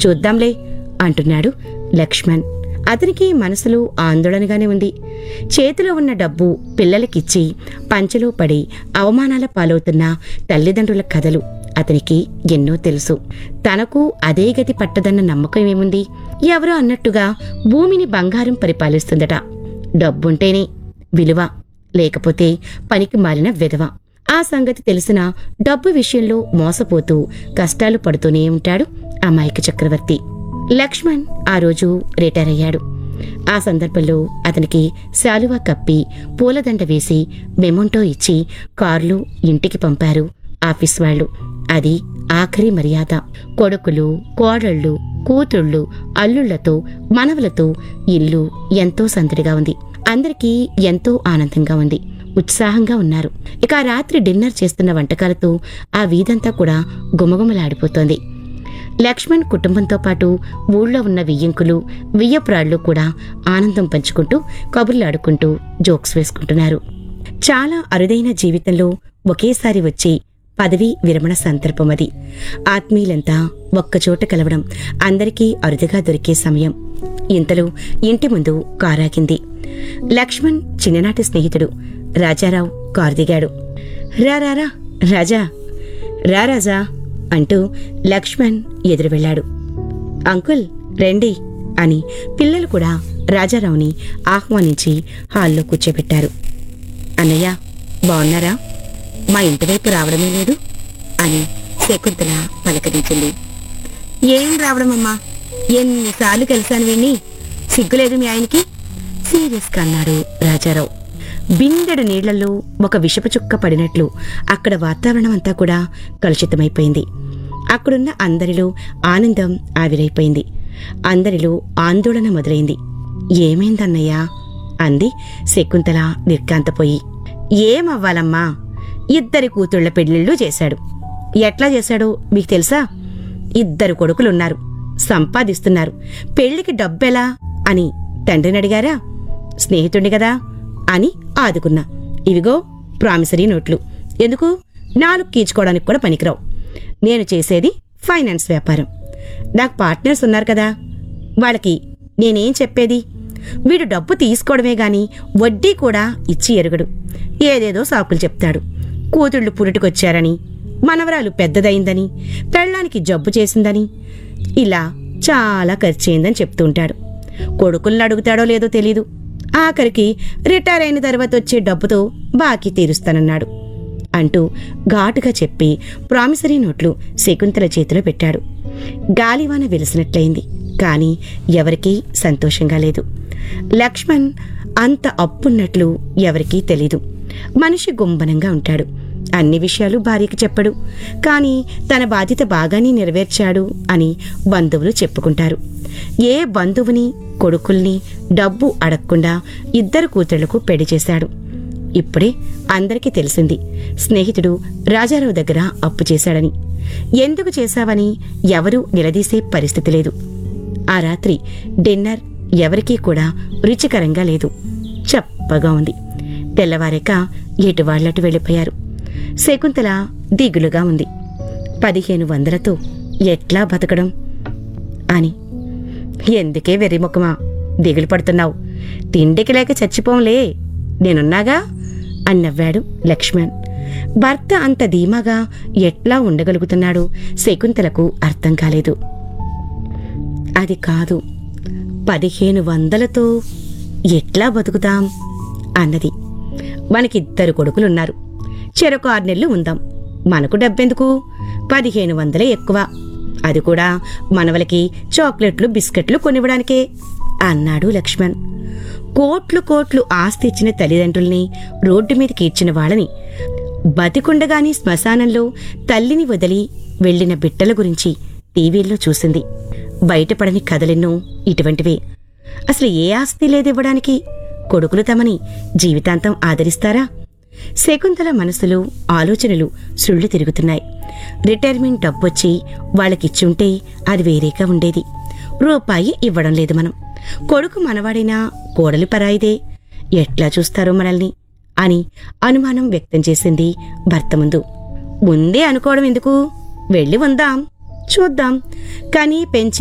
చూద్దాంలే అంటున్నాడు లక్ష్మణ్ అతనికి మనసులో ఆందోళనగానే ఉంది చేతిలో ఉన్న డబ్బు పిల్లలకిచ్చి పంచలో పడి అవమానాల పాలవుతున్న తల్లిదండ్రుల కథలు అతనికి ఎన్నో తెలుసు తనకు అదే గతి పట్టదన్న నమ్మకం ఏముంది ఎవరో అన్నట్టుగా భూమిని బంగారం పరిపాలిస్తుందట డబ్బుంటేనే విలువ లేకపోతే పనికి మాలిన విధవ ఆ సంగతి తెలిసిన డబ్బు విషయంలో మోసపోతూ కష్టాలు పడుతూనే ఉంటాడు అమాయక చక్రవర్తి లక్ష్మణ్ ఆ రోజు రిటైర్ అయ్యాడు ఆ సందర్భంలో అతనికి శాలువా కప్పి పూలదండ వేసి మెమొంటో ఇచ్చి కార్లు ఇంటికి పంపారు ఆఫీస్ వాళ్ళు అది ఆఖరి మర్యాద కొడుకులు కోడళ్ళు కూతుళ్ళు అల్లుళ్లతో మనవలతో ఇల్లు ఎంతో సందడిగా ఉంది అందరికీ ఎంతో ఆనందంగా ఉంది ఉత్సాహంగా ఉన్నారు ఇక ఆ రాత్రి డిన్నర్ చేస్తున్న వంటకాలతో ఆ వీధంతా కూడా గుమగుమలాడిపోతోంది లక్ష్మణ్ కుటుంబంతో పాటు ఊళ్ళో ఉన్న వియ్యంకులు వియ్యపురాళ్ళు కూడా ఆనందం పంచుకుంటూ కబుర్లాడుకుంటూ జోక్స్ వేసుకుంటున్నారు చాలా అరుదైన జీవితంలో ఒకేసారి వచ్చి పదవి విరమణ సందర్భం అది ఆత్మీయులంతా ఒక్కచోట కలవడం అందరికీ అరుదుగా దొరికే సమయం ఇంతలో ఇంటి ముందు కారాగింది లక్ష్మణ్ చిన్ననాటి స్నేహితుడు రాజారావు కారు దిగాడు రా రా రా, రాజా రా రాజా అంటూ లక్ష్మణ్ ఎదురు వెళ్ళాడు అంకుల్ రండి అని పిల్లలు కూడా రాజారావుని ఆహ్వానించి హాల్లో కూర్చోబెట్టారు అన్నయ్య బాగున్నారా మా ఇంటి వైపు రావడమే లేదు అని శకుంతల పలకరించింది ఏం రావడమమ్మా ఎన్నిసార్లు కలిశాను విని సిగ్గులేదు మీ ఆయనకి సీరియస్గా అన్నాడు రాజారావు బిందెడు నీళ్లలో ఒక విషపు చుక్క పడినట్లు అక్కడ వాతావరణం అంతా కూడా కలుషితమైపోయింది అక్కడున్న అందరిలో ఆనందం ఆవిరైపోయింది అందరిలో ఆందోళన మొదలైంది ఏమైందన్నయ్యా అంది శకుంతల నిర్కాంతపోయి ఏమవ్వాలమ్మా ఇద్దరి కూతుళ్ల పెళ్లిళ్ళు చేశాడు ఎట్లా చేశాడో మీకు తెలుసా ఇద్దరు కొడుకులున్నారు సంపాదిస్తున్నారు పెళ్లికి డబ్బెలా అని తండ్రిని అడిగారా స్నేహితుడి కదా అని ఆదుకున్నా ఇవిగో ప్రామిసరీ నోట్లు ఎందుకు నాలుగు కీచుకోవడానికి కూడా పనికిరావు నేను చేసేది ఫైనాన్స్ వ్యాపారం నాకు పార్ట్నర్స్ ఉన్నారు కదా వాళ్ళకి నేనేం చెప్పేది వీడు డబ్బు తీసుకోవడమే గాని వడ్డీ కూడా ఇచ్చి ఎరుగడు ఏదేదో సాకులు చెప్తాడు కూతుళ్ళు పురుటికొచ్చారని మనవరాలు పెద్దదయిందని పెళ్ళానికి జబ్బు చేసిందని ఇలా చాలా ఖర్చయిందని చెప్తూ ఉంటాడు కొడుకుల్ని అడుగుతాడో లేదో తెలీదు ఆఖరికి రిటైర్ అయిన తర్వాత వచ్చే డబ్బుతో బాకీ తీరుస్తానన్నాడు అంటూ ఘాటుగా చెప్పి ప్రామిసరీ నోట్లు శకుంతల చేతిలో పెట్టాడు గాలివాన వెలిసినట్లయింది కాని ఎవరికీ సంతోషంగా లేదు లక్ష్మణ్ అంత అప్పున్నట్లు ఎవరికీ తెలీదు మనిషి గుంబనంగా ఉంటాడు అన్ని విషయాలు భార్యకి చెప్పడు కాని తన బాధ్యత బాగానే నెరవేర్చాడు అని బంధువులు చెప్పుకుంటారు ఏ బంధువుని కొడుకుల్ని డబ్బు అడగకుండా ఇద్దరు కూతుళ్లకు పెళ్లి చేశాడు ఇప్పుడే అందరికీ తెలిసింది స్నేహితుడు రాజారావు దగ్గర అప్పు చేశాడని ఎందుకు చేశావని ఎవరూ నిలదీసే పరిస్థితి లేదు ఆ రాత్రి డిన్నర్ ఎవరికీ కూడా రుచికరంగా లేదు చప్పగా ఉంది తెల్లవారాక ఎటు వాళ్ళటు వెళ్ళిపోయారు శకుంతల దిగులుగా ఉంది పదిహేను వందలతో ఎట్లా బతకడం అని ఎందుకే వెర్రిముఖమా దిగులు పడుతున్నావు తిండికి లేక చచ్చిపోంలే నేనున్నాగా అని నవ్వాడు లక్ష్మణ్ భర్త అంత ధీమాగా ఎట్లా ఉండగలుగుతున్నాడో శకుంతలకు అర్థం కాలేదు అది కాదు పదిహేను వందలతో ఎట్లా బతుకుతాం అన్నది మనకిద్దరు కొడుకులున్నారు చెరొక ఆరు నెలలు ఉందాం మనకు డబ్బెందుకు పదిహేను వందలే ఎక్కువ అది కూడా మనవలకి చాక్లెట్లు బిస్కెట్లు కొనివ్వడానికే అన్నాడు లక్ష్మణ్ కోట్లు కోట్లు ఆస్తి ఇచ్చిన తల్లిదండ్రుల్ని రోడ్డు మీదకి ఇచ్చిన వాళ్ళని బతికుండగాని శ్మశానంలో తల్లిని వదిలి వెళ్ళిన బిడ్డల గురించి టీవీల్లో చూసింది బయటపడని కథలెన్నో ఇటువంటివే అసలు ఏ ఆస్తి లేదివ్వడానికి కొడుకులు తమని జీవితాంతం ఆదరిస్తారా శకుంతల మనసులో ఆలోచనలు సుళ్ళు తిరుగుతున్నాయి రిటైర్మెంట్ డబ్బొచ్చి వాళ్ళకిచ్చుంటే అది వేరేగా ఉండేది రూపాయి ఇవ్వడం లేదు మనం కొడుకు మనవాడైనా కోడలి పరాయిదే ఎట్లా చూస్తారో మనల్ని అని అనుమానం వ్యక్తం చేసింది భర్త ముందు ముందే అనుకోవడం ఎందుకు వెళ్ళి ఉందాం చూద్దాం కానీ పెంచి